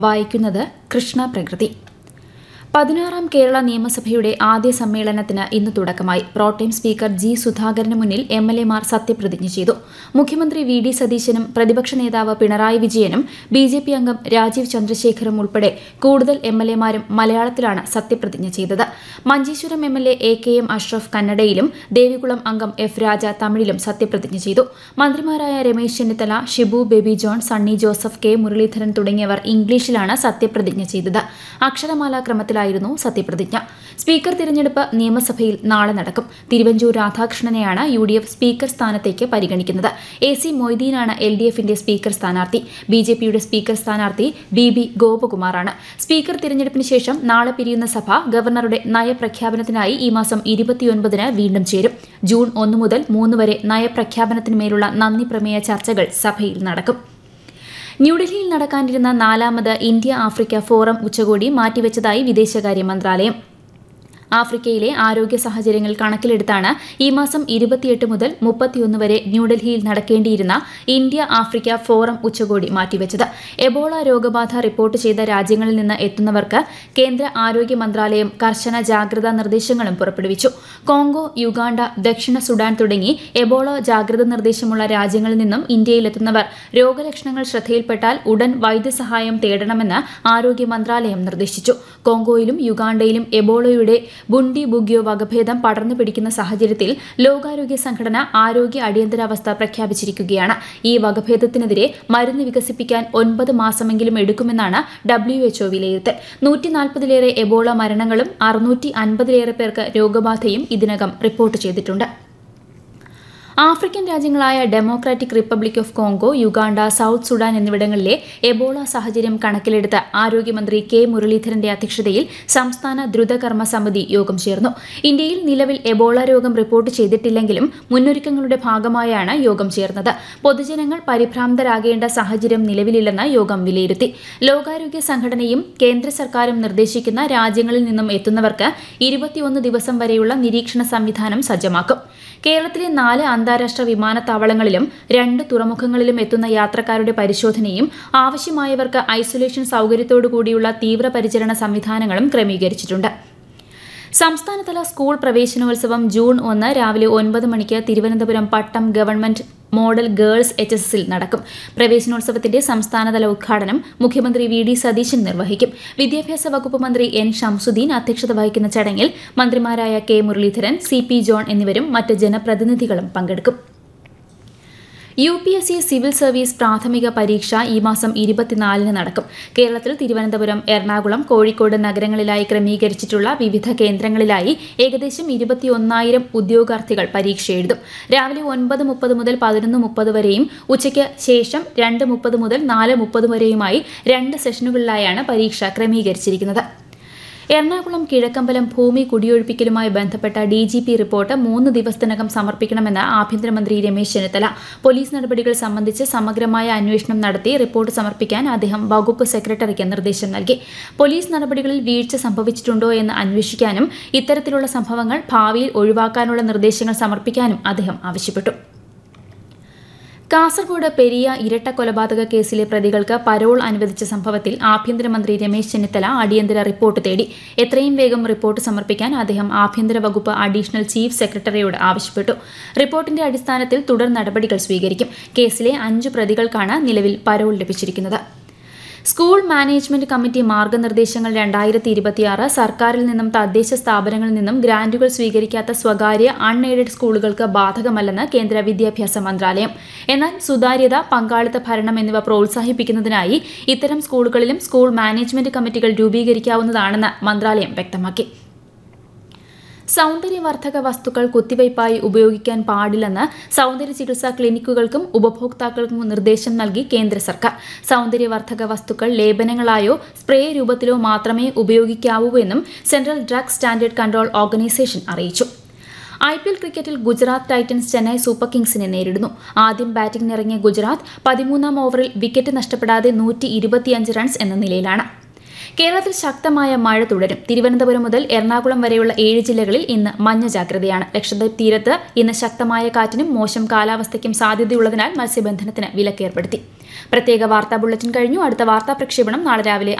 വായിക്കുന്നത് കൃഷ്ണ പ്രകൃതി പതിനാറാം കേരള നിയമസഭയുടെ ആദ്യ സമ്മേളനത്തിന് ഇന്ന് തുടക്കമായി പ്രോട്ടേം സ്പീക്കർ ജി സുധാകരന് മുന്നിൽ എം എൽ എമാർ സത്യപ്രതിജ്ഞ ചെയ്തു മുഖ്യമന്ത്രി വി ഡി സതീശനും പ്രതിപക്ഷ നേതാവ് പിണറായി വിജയനും ബി ജെ പി അംഗം രാജീവ് ചന്ദ്രശേഖറും ഉൾപ്പെടെ കൂടുതൽ എം എൽ എമാരും മലയാളത്തിലാണ് സത്യപ്രതിജ്ഞ ചെയ്തത് Manjeshwaram M L A A K M Ashraf കന്നഡയിലും ദേവികുളം അംഗം എഫ് രാജ തമിഴിലും സത്യപ്രതിജ്ഞ ചെയ്തു മന്ത്രിമാരായ രമേശ് ചെന്നിത്തല ഷിബു ബേബി ജോൺ സണ്ണി ജോസഫ് കെ മുരളീധരൻ തുടങ്ങിയവർ ഇംഗ്ലീഷിലാണ് സത്യപ്രതിജ്ഞ ചെയ്തത് അക്ഷരമാലാ ക്രമത്തിലായിരുന്നു സത്യപ്രതിജ്ഞ സ്പീക്കർ തിരഞ്ഞെടുപ്പ് നിയമസഭയിൽ നാളെ നടക്കും തിരുവഞ്ചൂർ രാധാകൃഷ്ണനെയാണ് യു ഡി എഫ് സ്പീക്കർ സ്ഥാനത്തേക്ക് പരിഗണിക്കുന്നത് എ സി മൊയ്തീനാണ് എൽ ഡി എഫിന്റെ സ്പീക്കർ സ്ഥാനാർത്ഥി ബി ജെ പിയുടെ സ്പീക്കർ സ്ഥാനാർത്ഥി ബി ബി ഗോപകുമാറാണ് സ്പീക്കർ തിരഞ്ഞെടുപ്പിന് ശേഷം നാളെ പിരിയുന്ന സഭ ഗവർണറുടെ നയപ്രഖ്യാപനത്തിനായി ഈ മാസം ഇരുപത്തിയൊൻപതിന് വീണ്ടും ചേരും ജൂൺ ഒന്ന് മുതൽ മൂന്ന് വരെ നയപ്രഖ്യാപനത്തിന്മേലുള്ള നന്ദി പ്രമേയ ചർച്ചകൾ സഭയിൽ നടക്കും ന്യൂഡൽഹിയിൽ നടക്കാനിരുന്ന നാലാമത് ഇന്ത്യ ആഫ്രിക്ക ഫോറം ഉച്ചകോടി മാറ്റിവെച്ചതായി വിദേശകാര്യ മന്ത്രാലയം ആഫ്രിക്കയിലെ ആരോഗ്യ സാഹചര്യങ്ങൾ കണക്കിലെടുത്താണ് ഈ മാസം ഇരുപത്തിയെട്ട് മുതൽ മുപ്പത്തിയൊന്ന് വരെ ന്യൂഡൽഹിയിൽ നടക്കേണ്ടിയിരുന്ന ഇന്ത്യ ആഫ്രിക്ക ഫോറം ഉച്ചകോടി മാറ്റിവെച്ചത് എബോള രോഗബാധ റിപ്പോർട്ട് ചെയ്ത രാജ്യങ്ങളിൽ നിന്ന് എത്തുന്നവർക്ക് കേന്ദ്ര ആരോഗ്യ മന്ത്രാലയം കർശന ജാഗ്രതാ നിർദ്ദേശങ്ങളും പുറപ്പെടുവിച്ചു കോങ്കോ യുഗാണ്ട ദക്ഷിണ സുഡാൻ തുടങ്ങി എബോള ജാഗ്രത നിർദ്ദേശമുള്ള രാജ്യങ്ങളിൽ നിന്നും ഇന്ത്യയിലെത്തുന്നവർ രോഗലക്ഷണങ്ങൾ ശ്രദ്ധയിൽപ്പെട്ടാൽ ഉടൻ വൈദ്യസഹായം തേടണമെന്ന് ആരോഗ്യ മന്ത്രാലയം നിർദ്ദേശിച്ചു കോങ്കോയിലും യുഗാണ്ടയിലും എബോളയുടെ ബുണ്ടി ബുഗ്യോ വകഭേദം പടർന്നു പിടിക്കുന്ന സാഹചര്യത്തിൽ ലോകാരോഗ്യ സംഘടന ആരോഗ്യ അടിയന്തരാവസ്ഥ പ്രഖ്യാപിച്ചിരിക്കുകയാണ് ഈ വകഭേദത്തിനെതിരെ മരുന്ന് വികസിപ്പിക്കാൻ ഒൻപത് മാസമെങ്കിലും എടുക്കുമെന്നാണ് ഡബ്ല്യുഎച്ച്ഒ വിലയിരുത്തൽ നൂറ്റി നാൽപ്പതിലേറെ എബോള മരണങ്ങളും അറുന്നൂറ്റി അൻപതിലേറെ പേർക്ക് രോഗബാധയും ഇതിനകം റിപ്പോർട്ട് ചെയ്തിട്ടുണ്ട് ആഫ്രിക്കൻ രാജ്യങ്ങളായ Democratic Republic of Congo Uganda South Sudan എന്നിവിടങ്ങളിലെ എബോള സാഹചര്യം കണക്കിലെടുത്ത് ആരോഗ്യമന്ത്രി കെ മുരളീധരന്റെ അധ്യക്ഷതയിൽ സംസ്ഥാന ദ്രുതകർമ്മ സമിതി യോഗം ചേർന്നു ഇന്ത്യയിൽ നിലവിൽ എബോള രോഗം റിപ്പോർട്ട് ചെയ്തിട്ടില്ലെങ്കിലും മുന്നൊരുക്കങ്ങളുടെ ഭാഗമായാണ് യോഗം ചേർന്നത് പൊതുജനങ്ങൾ പരിഭ്രാന്തരാകേണ്ട സാഹചര്യം നിലവിലില്ലെന്ന് യോഗം വിലയിരുത്തി ലോകാരോഗ്യ സംഘടനയും കേന്ദ്ര സർക്കാരും നിർദ്ദേശിക്കുന്ന രാജ്യങ്ങളിൽ നിന്നും എത്തുന്നവർക്ക് ഇരുപത്തിയൊന്ന് ദിവസം വരെയുള്ള നിരീക്ഷണ സംവിധാനം സജ്ജമാക്കും കേരളത്തിലെ നാല് അന്താരാഷ്ട്ര വിമാനത്താവളങ്ങളിലും രണ്ട് തുറമുഖങ്ങളിലും എത്തുന്ന യാത്രക്കാരുടെ പരിശോധനയും ആവശ്യമായവർക്ക് ഐസൊലേഷൻ സൌകര്യത്തോടുകൂടിയുള്ള തീവ്രപരിചരണ സംവിധാനങ്ങളും ക്രമീകരിച്ചിട്ടുണ്ട് സംസ്ഥാനതല സ്കൂൾ പ്രവേശനോത്സവം ജൂൺ ഒന്ന് രാവിലെ ഒൻപത് മണിക്ക് Thiruvananthapuram Pattom government model girls H S എസിൽ നടക്കും പ്രവേശനോത്സവത്തിന്റെ സംസ്ഥാനതല ഉദ്ഘാടനം മുഖ്യമന്ത്രി വി ഡി സതീശൻ നിർവഹിക്കും വിദ്യാഭ്യാസ വകുപ്പ് മന്ത്രി എൻ ഷംസുദ്ദീൻ അധ്യക്ഷത വഹിക്കുന്ന ചടങ്ങിൽ മന്ത്രിമാരായ K Muraleedharan C P John എന്നിവരും മറ്റ് ജനപ്രതിനിധികളും പങ്കെടുക്കും U P S C civil service പ്രാഥമിക പരീക്ഷ ഈ മാസം ഇരുപത്തിനാലിന് നടക്കും കേരളത്തിൽ തിരുവനന്തപുരം എറണാകുളം കോഴിക്കോട് നഗരങ്ങളിലായി ക്രമീകരിച്ചിട്ടുള്ള വിവിധ കേന്ദ്രങ്ങളിലായി ഏകദേശം ഇരുപത്തിയൊന്നായിരം ഉദ്യോഗാർത്ഥികൾ പരീക്ഷ എഴുതും രാവിലെ ഒൻപത് മുപ്പത് മുതൽ പതിനൊന്ന് മുപ്പത് വരെയും ഉച്ചയ്ക്ക് ശേഷം രണ്ട് മുപ്പത് മുതൽ നാല് മുപ്പത് വരെയുമായി രണ്ട് സെഷനുകളിലായാണ് പരീക്ഷ ക്രമീകരിച്ചിരിക്കുന്നത് എറണാകുളം കിഴക്കമ്പലം ഭൂമി കുടിയൊഴിപ്പിക്കലുമായി ബന്ധപ്പെട്ട ഡി ജി പി റിപ്പോർട്ട് മൂന്ന് ദിവസത്തിനകം സമർപ്പിക്കണമെന്ന് ആഭ്യന്തരമന്ത്രി രമേശ് ചെന്നിത്തല പോലീസ് നടപടികൾ സംബന്ധിച്ച് സമഗ്രമായ അന്വേഷണം നടത്തി റിപ്പോർട്ട് സമർപ്പിക്കാൻ അദ്ദേഹം വകുപ്പ് സെക്രട്ടറിക്ക് നിർദ്ദേശം നൽകി പോലീസ് നടപടികളിൽ വീഴ്ച സംഭവിച്ചിട്ടുണ്ടോ എന്ന് അന്വേഷിക്കാനും ഇത്തരത്തിലുള്ള സംഭവങ്ങൾ ഭാവിയിൽ ഒഴിവാക്കാനുള്ള നിർദ്ദേശങ്ങൾ സമർപ്പിക്കാനും അദ്ദേഹം ആവശ്യപ്പെട്ടു കാസർഗോഡ് പെരിയ ഇരട്ട കൊലപാതക കേസിലെ പ്രതികൾക്ക് പരോൾ അനുവദിച്ച സംഭവത്തിൽ ആഭ്യന്തരമന്ത്രി രമേശ് ചെന്നിത്തല അടിയന്തര റിപ്പോർട്ട് തേടി എത്രയും വേഗം റിപ്പോർട്ട് സമർപ്പിക്കാൻ അദ്ദേഹം ആഭ്യന്തര വകുപ്പ് അഡീഷണൽ ചീഫ് സെക്രട്ടറിയോട് ആവശ്യപ്പെട്ടു റിപ്പോർട്ടിന്റെ അടിസ്ഥാനത്തിൽ തുടർ നടപടികൾ സ്വീകരിക്കും കേസിലെ അഞ്ചു പ്രതികൾക്കാണ് നിലവിൽ പരോൾ ലഭിച്ചിരിക്കുന്നത് സ്കൂൾ മാനേജ്മെന്റ് കമ്മിറ്റി മാർഗനിർദ്ദേശങ്ങൾ രണ്ടായിരത്തി ഇരുപത്തിയാറ് സർക്കാരിൽ നിന്നും തദ്ദേശ സ്ഥാപനങ്ങളിൽ നിന്നും ഗ്രാന്റുകൾ സ്വീകരിക്കാത്ത സ്വകാര്യ അൺഎയ്ഡഡ് സ്കൂളുകൾക്ക് ബാധകമല്ലെന്ന് കേന്ദ്ര വിദ്യാഭ്യാസ മന്ത്രാലയം എന്നാൽ സുതാര്യത പങ്കാളിത്ത ഭരണം എന്നിവ പ്രോത്സാഹിപ്പിക്കുന്നതിനായി ഇത്തരം സ്കൂളുകളിലും സ്കൂൾ മാനേജ്മെന്റ് കമ്മിറ്റികൾ രൂപീകരിക്കാവുന്നതാണെന്ന് മന്ത്രാലയം വ്യക്തമാക്കി സൗന്ദര്യവർദ്ധക വസ്തുക്കൾ കുത്തിവയ്പായി ഉപയോഗിക്കാൻ പാടില്ലെന്ന് സൗന്ദര്യ ചികിത്സാ ക്ലിനിക്കുകൾക്കും ഉപഭോക്താക്കൾക്കും നിർദ്ദേശം നൽകി കേന്ദ്ര സർക്കാർ സൗന്ദര്യവർദ്ധക വസ്തുക്കൾ ലേപനങ്ങളായോ സ്പ്രേ രൂപത്തിലോ മാത്രമേ ഉപയോഗിക്കാവൂ എന്നും Central Drug Standard Control Organisation അറിയിച്ചു ഐ പി എൽ ക്രിക്കറ്റിൽ ഗുജറാത്ത് ടൈറ്റൻസ് ചെന്നൈ സൂപ്പർ കിങ്സിനെ നേരിടുന്നു ആദ്യം ബാറ്റിംഗിനിറങ്ങിയ ഗുജറാത്ത് പതിമൂന്നാം ഓവറിൽ വിക്കറ്റ് നഷ്ടപ്പെടാതെ നൂറ്റി ഇരുപത്തിയഞ്ച് റൺസ് എന്ന നിലയിലാണ് കേരളത്തിൽ ശക്തമായ മഴ തുടരും തിരുവനന്തപുരം മുതൽ എറണാകുളം വരെയുള്ള ഏഴ് ജില്ലകളിൽ ഇന്ന് മഞ്ഞ ജാഗ്രതയാണ് ലക്ഷദ്വീപ് തീരത്ത് ഇന്ന് ശക്തമായ കാറ്റിനും മോശം കാലാവസ്ഥയ്ക്കും സാധ്യതയുള്ളതിനാൽ മത്സ്യബന്ധനത്തിന് വിലക്കേർപ്പെടുത്തി പ്രത്യേക വാർത്താ ബുള്ളറ്റിൻ കഴിഞ്ഞു അടുത്ത വാർത്താ പ്രക്ഷേപണം നാളെ രാവിലെ